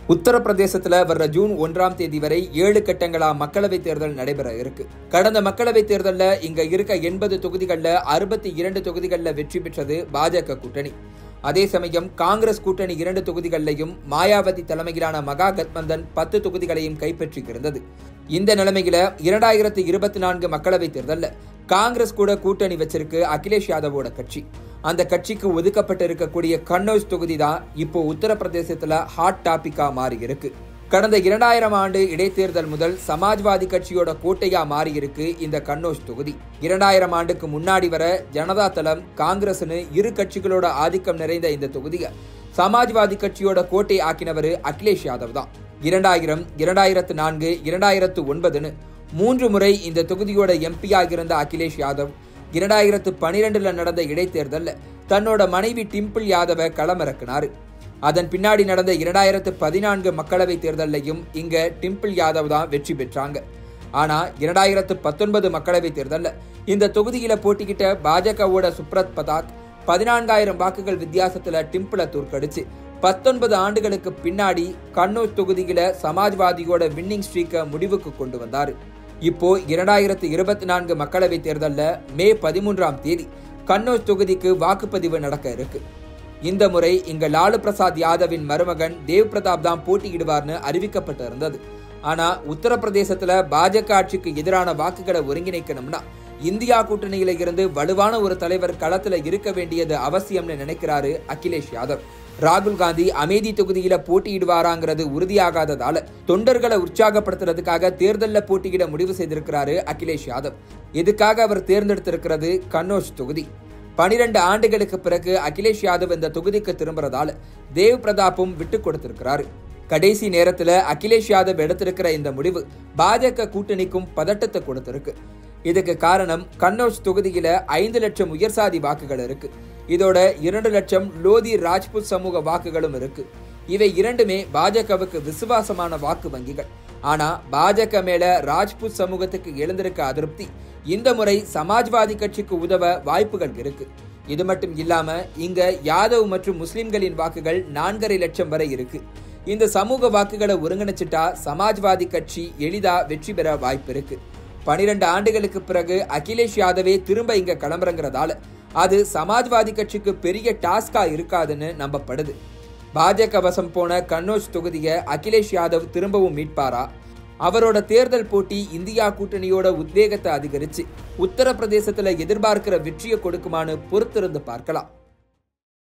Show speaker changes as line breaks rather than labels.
உத்தரப்பிரதேசத்துல வர்ற ஜூன் ஒன்றாம் தேதி வரை ஏழு கட்டங்களா மக்களவைத் தேர்தல் நடைபெற இருக்கு கடந்த மக்களவைத் தேர்தல்ல இங்க இருக்க எண்பது தொகுதிகள்ல அறுபத்தி இரண்டு தொகுதிகள்ல வெற்றி பெற்றது பாஜக கூட்டணி அதே சமயம் காங்கிரஸ் கூட்டணி இரண்டு தொகுதிகளிலையும் மாயாவதி தலைமையிலான மகா கத்பந்தன் பத்து தொகுதிகளையும் கைப்பற்றி இருந்தது இந்த நிலைமையில இரண்டாயிரத்தி இருபத்தி நான்கு மக்களவைத் தேர்தல்ல காங்கிரஸ் கூட கூட்டணி வச்சிருக்கு அகிலேஷ் யாதவோட கட்சி அந்த கட்சிக்கு ஒதுக்கப்பட்டு இருக்கக்கூடிய கன்னௌஜ் தொகுதி தான் இப்போ உத்தரப்பிரதேசத்துல ஹாட் டாபிக்கா மாறி இருக்கு கடந்த இரண்டாயிரம் ஆண்டு இடைத்தேர்தல் முதல் சமாஜ்வாதி கட்சியோட கோட்டையா மாறி இருக்கு இந்த கன்னௌஜ் தொகுதி இரண்டாயிரம் ஆண்டுக்கு முன்னாடி வர ஜனதா தளம் காங்கிரஸ்னு இரு கட்சிகளோட ஆதிக்கம் நிறைந்த இந்த தொகுதியை சமாஜ்வாதி கட்சியோட கோட்டை ஆக்கினவர் அகிலேஷ் யாதவ் தான் இரண்டாயிரம் இரண்டாயிரத்து நான்கு இரண்டாயிரத்து ஒன்பதுன்னு மூன்று முறை இந்த தொகுதியோட எம்பியாக இருந்த அகிலேஷ் யாதவ் இரண்டாயிரத்து பனிரெண்டுல நடந்த இடைத்தேர்தல்ல தன்னோட மனைவி டிம்பிள் யாதவை களமிறக்கினாரு அதன் பின்னாடி நடந்த இரண்டாயிரத்து பதினான்கு மக்களவை தேர்தலையும் இங்க டிம்பிள் யாதவ் தான் வெற்றி பெற்றாங்க ஆனா இரண்டாயிரத்து பத்தொன்பது மக்களவை தேர்தல்ல இந்த தொகுதியில போட்டிக்கிட்ட பாஜகவோட சுப்ரத் பதாக் பதினான்காயிரம் வாக்குகள் வித்தியாசத்துல டிம்பிளை தோற்கடிச்சு பத்தொன்பது ஆண்டுகளுக்கு பின்னாடி கன்னௌஜ் தொகுதியில சமாஜ்வாதியோட வின்னிங் ஸ்ட்ரீக்கை முடிவுக்கு கொண்டு வந்தாரு இப்போ இரண்டாயிரத்து இருபத்தி நான்கு மக்களவைத் தேர்தல்ல மே பதிமூன்றாம் தேதி கன்னௌஜ் தொகுதிக்கு வாக்குப்பதிவு நடக்க இருக்கு இந்த முறை இங்க லாலு பிரசாத் யாதவின் மருமகன் தேவ் பிரதாப் தான் போட்டியிடுவார்னு அறிவிக்கப்பட்டு இருந்தது ஆனா உத்தரப்பிரதேசத்துல பாஜக ஆட்சிக்கு எதிரான வாக்குகளை ஒருங்கிணைக்கணும்னா இந்தியா கூட்டணியில இருந்து வலுவான ஒரு தலைவர் களத்துல இருக்க வேண்டியது அவசியம்னு நினைக்கிறாரு அகிலேஷ் யாதவ் ராகுல் காந்தி அமேதி தொகுதியில போட்டியிடுவாராங்கிறது உறுதியாகாததால தொண்டர்களை உற்சாகப்படுத்துறதுக்காக தேர்தலில் போட்டியிட முடிவு செய்திருக்கிறாரு அகிலேஷ் யாதவ் இதுக்காக அவர் தேர்ந்தெடுத்திருக்கிறது கன்னோஜ் தொகுதி பனிரெண்டு ஆண்டுகளுக்கு பிறகு அகிலேஷ் யாதவ் இந்த தொகுதிக்கு திரும்புறதால தேவ் பிரதாப்பும் விட்டு கொடுத்திருக்கிறாரு கடைசி நேரத்துல அகிலேஷ் யாதவ் எடுத்திருக்கிற இந்த முடிவு பாஜக கூட்டணிக்கும் பதட்டத்தை கொடுத்திருக்கு இதுக்கு காரணம் கன்னௌஜ் தொகுதியில ஐந்து லட்சம் உயர்சாதி வாக்குகள் இருக்கு இதோட இரண்டு லட்சம் லோதி ராஜ்புத் சமூக வாக்குகளும் இருக்கு இவை இரண்டுமே பாஜகவுக்கு விசுவாசமான வாக்கு வங்கிகள் ஆனா பாஜக மேல ராஜ்புத் சமூகத்துக்கு எழுந்திருக்க அதிருப்தி இந்த முறை சமாஜ்வாதி கட்சிக்கு உதவ வாய்ப்புகள் இருக்கு இது மட்டும் இல்லாம இங்க யாதவ் மற்றும் முஸ்லிம்களின் வாக்குகள் நான்கரை லட்சம் வரை இருக்கு இந்த சமூக வாக்குகளை ஒருங்கிணைச்சிட்டா சமாஜ்வாதி கட்சி எளிதா வெற்றி பெற வாய்ப்பு இருக்கு பனிரெண்டு ஆண்டுகளுக்கு பிறகு அகிலேஷ் யாதவே திரும்ப இங்க கிளம்புறங்கிறதால அது சமாஜ்வாதி கட்சிக்கு பெரிய டாஸ்கா இருக்காதுன்னு நம்பப்படுது பாஜக வசம் போன கன்னோஜ் தொகுதியை அகிலேஷ் யாதவ் திரும்பவும் மீட்பாரா அவரோட தேர்தல் போட்டி இந்தியா கூட்டணியோட உத்வேகத்தை அதிகரிச்சு உத்தரப்பிரதேசத்துல எதிர்பார்க்கிற வெற்றியை கொடுக்குமான்னு பொறுத்திருந்து பார்க்கலாம்